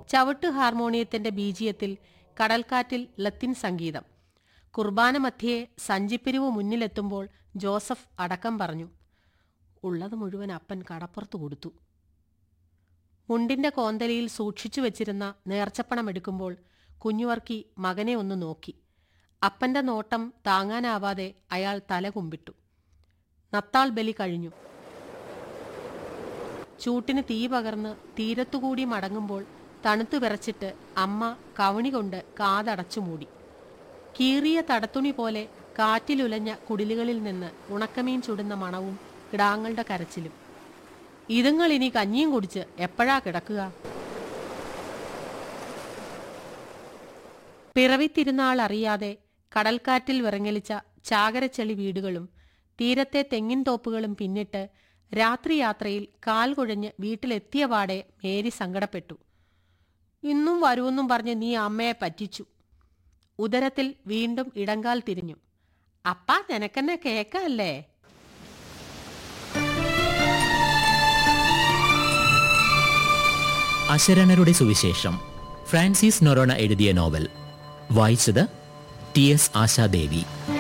ചവിട്ട് ഹാർമോണിയത്തിന്റെ ബീജിയത്തിൽ കടൽക്കാറ്റിൽ ലത്തിൻ സംഗീതം കുർബാന മധ്യേ സഞ്ചിപ്പിരിവ് മുന്നിലെത്തുമ്പോൾ ജോസഫ് അടക്കം പറഞ്ഞു ഉള്ളത് മുഴുവൻ അപ്പൻ കടപ്പുറത്ത് കൊടുത്തു മുണ്ടിന്റെ കോന്തലിയിൽ സൂക്ഷിച്ചു വെച്ചിരുന്ന നേർച്ചപ്പണം എടുക്കുമ്പോൾ കുഞ്ഞുവർക്കി മകനെ ഒന്ന് നോക്കി അപ്പന്റെ നോട്ടം താങ്ങാനാവാതെ അയാൾ തല കുമ്പിട്ടു നത്താൾ ബലി കഴിഞ്ഞു ചൂട്ടിന് തീ പകർന്ന് തീരത്തുകൂടി മടങ്ങുമ്പോൾ തണുത്തു വിറച്ചിട്ട് അമ്മ കവണി കൊണ്ട് കാതടച്ചു മൂടി കീറിയ തടത്തുണി പോലെ കാറ്റിലുലഞ്ഞ കുടിലുകളിൽ നിന്ന് ഉണക്കമീൻ ചുടുന്ന മണവും കിടാങ്ങളുടെ കരച്ചിലും ഇതുങ്ങൾ ഇനി കഞ്ഞിയും കുടിച്ച് എപ്പോഴാ കിടക്കുക പിറവിത്തിരുന്നാൾ അറിയാതെ കടൽക്കാറ്റിൽ വിറങ്ങലിച്ച ചാകരച്ചെളി വീടുകളും തീരത്തെ തെങ്ങിൻ തോപ്പുകളും പിന്നിട്ട് രാത്രി യാത്രയിൽ കാൽ കുഴഞ്ഞ് വീട്ടിലെത്തിയ പാടെ മേരി സങ്കടപ്പെട്ടു ഇന്നും വരുമെന്നും പറഞ്ഞ് നീ അമ്മയെ പറ്റിച്ചു ഉദരത്തിൽ വീണ്ടും ഇടങ്കാൽ തിരിഞ്ഞു അപ്പാ നിനക്കെന്നെ കേക്കല്ലേ അശരണരുടെ സുവിശേഷം ഫ്രാൻസിസ് നൊറോണ എഴുതിയ നോവൽ വായിച്ചത് ടി എസ് ആശാദേവി